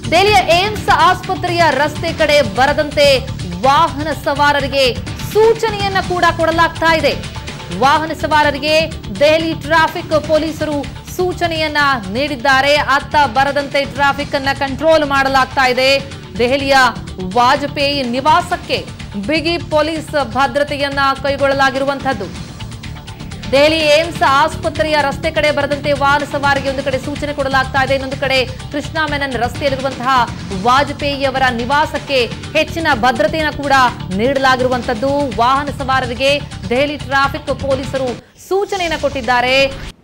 ದೆಹಲಿಯ ಏಮ್ಸ್ ಆಸ್ಪತ್ರೆಯ ರಸ್ತೆ ಕಡೆ ಬರದಂತೆ ವಾಹನ ಸವಾರರಿಗೆ ಸೂಚನೆಯನ್ನ ಕೂಡ ಕೊಡಲಾಗ್ತಾ ಇದೆ ವಾಹನ ಸವಾರರಿಗೆ ದೆಹಲಿ ಟ್ರಾಫಿಕ್ ಪೊಲೀಸರು ಸೂಚನೆಯನ್ನ ನೀಡಿದ್ದಾರೆ ಅತ್ತ ಬರದಂತೆ ಟ್ರಾಫಿಕ್ ಅನ್ನ ಕಂಟ್ರೋಲ್ ಮಾಡಲಾಗ್ತಾ ಇದೆ ದೆಹಲಿಯ ವಾಜಪೇಯಿ ನಿವಾಸಕ್ಕೆ ಬಿಗಿ ಪೊಲೀಸ್ ಭದ್ರತೆಯನ್ನ ಕೈಗೊಳ್ಳಲಾಗಿರುವಂತದ್ದು ದೆಹಲಿ ಏಮ್ಸ್ ಆಸ್ಪತ್ರೆಯ ರಸ್ತೆ ಕಡೆ ಬರದಂತೆ ವಾಹನ ಸವಾರಿಗೆ ಒಂದು ಕಡೆ ಸೂಚನೆ ಕೊಡಲಾಗ್ತಾ ಇದೆ ಇನ್ನೊಂದು ಕಡೆ ಕೃಷ್ಣಾ ಮೆನನ್ ರಸ್ತೆಯಲ್ಲಿರುವಂತಹ ವಾಜಪೇಯಿಯವರ ನಿವಾಸಕ್ಕೆ ಹೆಚ್ಚಿನ ಭದ್ರತೆಯನ್ನು ಕೂಡ ನೀಡಲಾಗಿರುವಂತದ್ದು ವಾಹನ ಸವಾರರಿಗೆ ದೆಹಲಿ ಟ್ರಾಫಿಕ್ ಪೊಲೀಸರು ಸೂಚನೆಯನ್ನು ಕೊಟ್ಟಿದ್ದಾರೆ